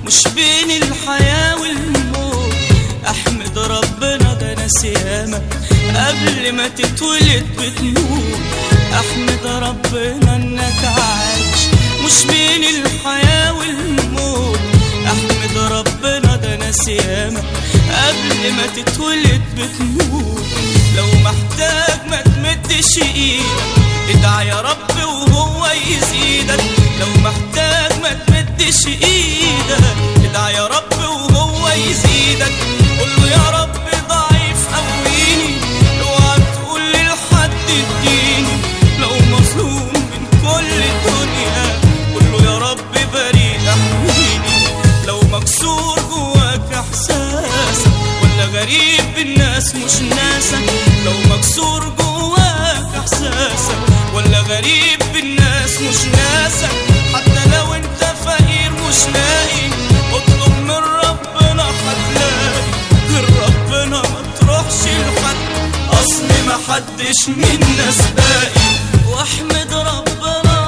مش بين الحياة والموت احمد ربنا ده ناس ياما قبل ما تتولد بتموت احمد ربنا انك عايش مش بين الحياة والموت احمد ربنا ده ناس ياما قبل ما تتولد بتموت لو محتاج ما تمدش ايدك ادعى يا رب وهو يزيدك لو محتاج ما تمدش ايدك ادعى يا رب وهو يزيدك قول له يا رب ضعيف قويني اوعى تقول لحد اديني لو مظلوم من كل الدنيا قول له يا رب بريء احميني لو مكسور جواك احساسك ولا غريب بالناس مش ناسك لو مكسور جواك احساسك ولا غريب بالناس مش ناسك حتى لو انت فقير مش لاقي اطلب من ربنا هتلاقي غير ربنا ما تروحش لحد اصل ما حدش منا سباقي واحمد ربنا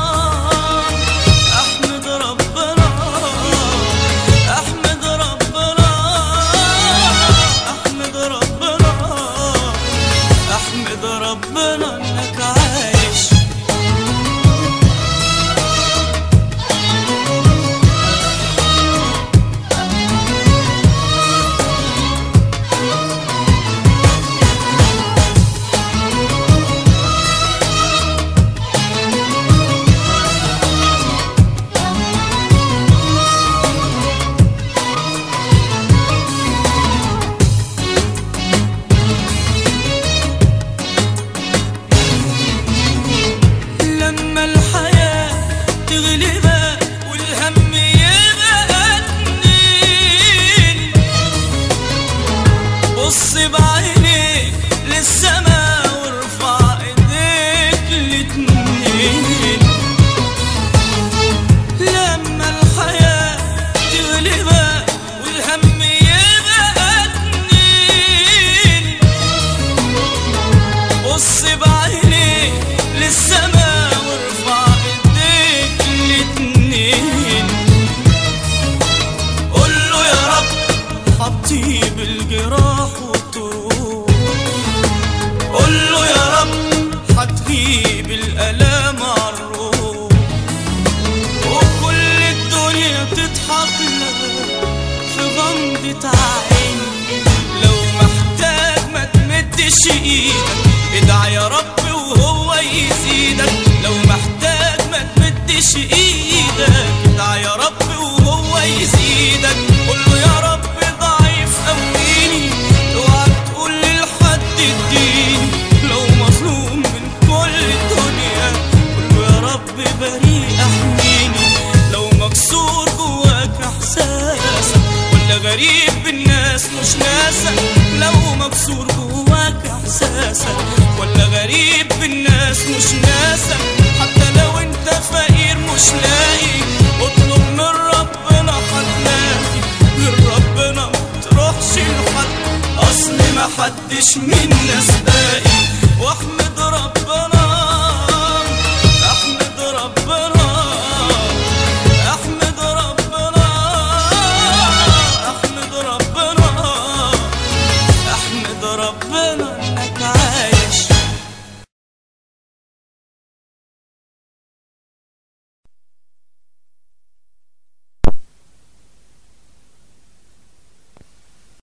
احمد ربنا احمد ربنا احمد ربنا احمد ربنا انك عايش لما الحياة تغلبك والهم يبقى اتنين بص بعينيك للسما وارفع ايديك الاتنين لما الحياة تغلبك والهم يبقى اتنين بص بعينيك للسما وارفع ايديك الاتنين قول له يا رب حطيب الجراح وتروح قول له يا رب هتغيب الالام عالروح وكل الدنيا تضحك لك في غمضة عين لو محتاج ما تمدش ايدك ادعى يا رب وهو يزيدك لو محتاج ما تمدش ايدك ادعى يا رب وهو يزيدك قول له يا رب ضعيف قويني اوعى تقول لحد اديني لو مظلوم من كل الدنيا قول له يا رب بريء احميني لو مكسور جواك احساسك ولا غريب بالناس مش ناسك لو مكسور جواك احساسك ولا غريب بالناس مش ناسك حتى لو انت فقير مش لاقي اطلب من ربنا هتلاقي غير ربنا ما تروحش لحد اصل ما حدش منا سباقي واحمد